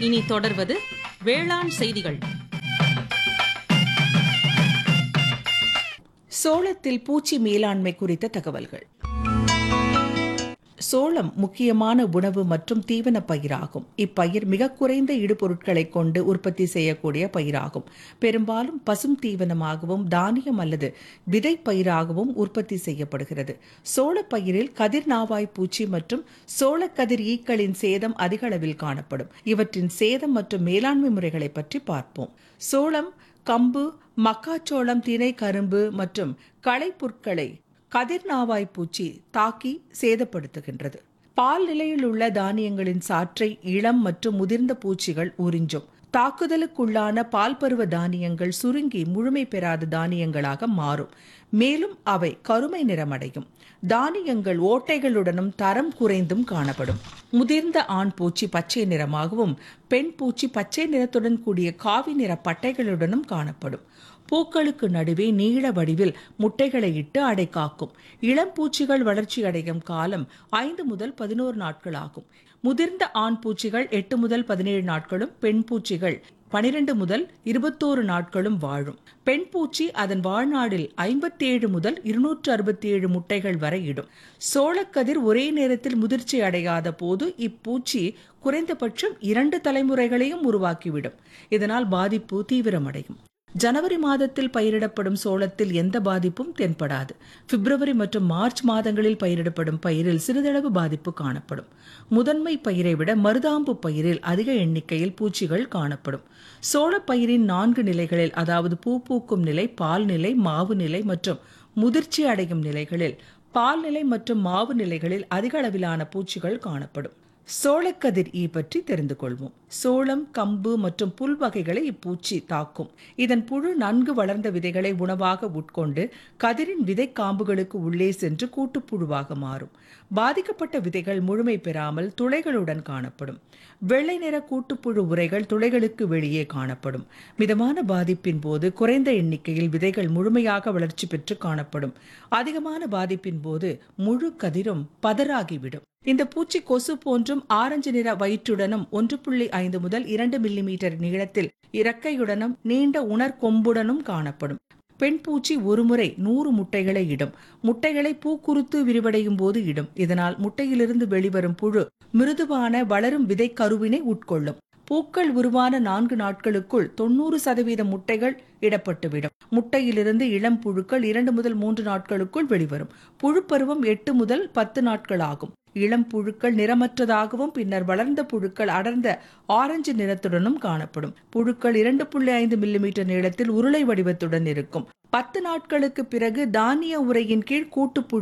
இனி தொடர்வது வேளாண் செய்திகள் சோளத்தில் பூச்சி மேலாண்மை குறித்த தகவல்கள் சோளம் முக்கியமான உணவு மற்றும் தீவன பயிராகும் இப்பயிர் மிக குறைந்த இடுபொருட்களை கொண்டு உற்பத்தி செய்யக்கூடிய பயிராகும் பெரும்பாலும் பசும் தீவனமாகவும் தானியம் அல்லது விதை பயிராகவும் உற்பத்தி செய்யப்படுகிறது சோளப்பயிரில் கதிர் நாவாய் பூச்சி மற்றும் சோளக்கதிர் ஈக்களின் சேதம் அதிக அளவில் காணப்படும் இவற்றின் சேதம் மற்றும் மேலாண்மை முறைகளை பற்றி பார்ப்போம் சோளம் கம்பு மக்காச்சோளம் திணை கரும்பு மற்றும் களைப்புற்களை கதிர்நாவாய் பூச்சி தாக்கி சேதப்படுத்துகின்றது பால் நிலையில் உள்ள தானியங்களின் சாற்றை இளம் மற்றும் முதிர்ந்த பூச்சிகள் உறிஞ்சும் தாக்குதலுக்குள்ளான பால் பருவ தானியங்கள் சுருங்கி முழுமை பெறாத தானியங்களாக மாறும் மேலும் அவை கருமை நிறமடையும் தானியங்கள் ஓட்டைகளுடனும் தரம் குறைந்தும் காணப்படும் முதிர்ந்த ஆண் பூச்சி பச்சை நிறமாகவும் பெண் பூச்சி பச்சை நிறத்துடன் கூடிய காவி நிற பட்டைகளுடனும் காணப்படும் பூக்களுக்கு நடுவே நீள வடிவில் முட்டைகளை இட்டு அடை காக்கும் இளம் பூச்சிகள் வளர்ச்சி அடையும் காலம் ஐந்து முதல் பதினோரு நாட்கள் ஆகும் முதிர்ந்த ஆண் பூச்சிகள் எட்டு முதல் பதினேழு நாட்களும் பெண் பூச்சிகள் பனிரெண்டு முதல் இருபத்தோரு நாட்களும் வாழும் பெண் பூச்சி அதன் வாழ்நாளில் ஐம்பத்தேழு முதல் இருநூற்று அறுபத்தி ஏழு முட்டைகள் வரை இடும் சோளக்கதிர் ஒரே நேரத்தில் முதிர்ச்சி அடையாத போது இப்பூச்சி குறைந்தபட்சம் இரண்டு தலைமுறைகளையும் உருவாக்கிவிடும் இதனால் பாதிப்பு தீவிரமடையும் ஜனவரி மாதத்தில் பயிரிடப்படும் சோளத்தில் எந்த பாதிப்பும் தென்படாது பிப்ரவரி மற்றும் மார்ச் மாதங்களில் பயிரிடப்படும் பயிரில் சிறிதளவு பாதிப்பு காணப்படும் முதன்மை பயிரை விட மருதாம்பு பயிரில் அதிக எண்ணிக்கையில் பூச்சிகள் காணப்படும் சோளப் பயிரின் நான்கு நிலைகளில் அதாவது பூ பூக்கும் நிலை பால் நிலை மாவு நிலை மற்றும் முதிர்ச்சி அடையும் நிலைகளில் பால் நிலை மற்றும் மாவு நிலைகளில் அதிக அளவிலான பூச்சிகள் காணப்படும் சோளக்கதிர் ஈ பற்றி தெரிந்து கொள்வோம் சோளம் கம்பு மற்றும் புல் வகைகளை இப்பூச்சி தாக்கும் இதன் புழு நன்கு வளர்ந்த விதைகளை உணவாக உட்கொண்டு கதிரின் விதை காம்புகளுக்கு உள்ளே சென்று கூட்டுப்புழுவாக மாறும் பாதிக்கப்பட்ட விதைகள் முழுமை பெறாமல் துளைகளுடன் காணப்படும் வெள்ளை நிற கூட்டுப்புழு உரைகள் துளைகளுக்கு வெளியே காணப்படும் மிதமான பாதிப்பின் போது குறைந்த எண்ணிக்கையில் விதைகள் முழுமையாக வளர்ச்சி பெற்று காணப்படும் அதிகமான பாதிப்பின் போது முழு கதிரும் பதறாகிவிடும் இந்த பூச்சி கொசு போன்றும் ஆரஞ்சு நிற வயிற்றுடனும் ஒன்று புள்ளி ஐந்து முதல் இரண்டு மில்லிமீட்டர் நீளத்தில் இறக்கையுடனும் நீண்ட உணர் கொம்புடனும் காணப்படும் பெண் பூச்சி ஒருமுறை நூறு முட்டைகளை இடும் முட்டைகளை பூக்குருத்து விரிவடையும் போது இடும் இதனால் முட்டையிலிருந்து வெளிவரும் புழு மிருதுவான வளரும் விதை கருவினை உட்கொள்ளும் பூக்கள் உருவான நான்கு நாட்களுக்குள் தொண்ணூறு சதவீத முட்டைகள் இடப்பட்டுவிடும் முட்டையிலிருந்து இளம் புழுக்கள் இரண்டு முதல் மூன்று நாட்களுக்குள் வெளிவரும் புழுப்பருவம் எட்டு முதல் பத்து நாட்கள் ஆகும் இளம் புழுக்கள் நிறமற்றதாகவும் பின்னர் வளர்ந்த புழுக்கள் அடர்ந்த ஆரஞ்சு நிறத்துடனும் காணப்படும் புழுக்கள் இரண்டு புள்ளி ஐந்து மில்லிமீட்டர் நீளத்தில் உருளை வடிவத்துடன் இருக்கும் பத்து நாட்களுக்கு பிறகு தானிய உரையின் கீழ் கூட்டுப்புழு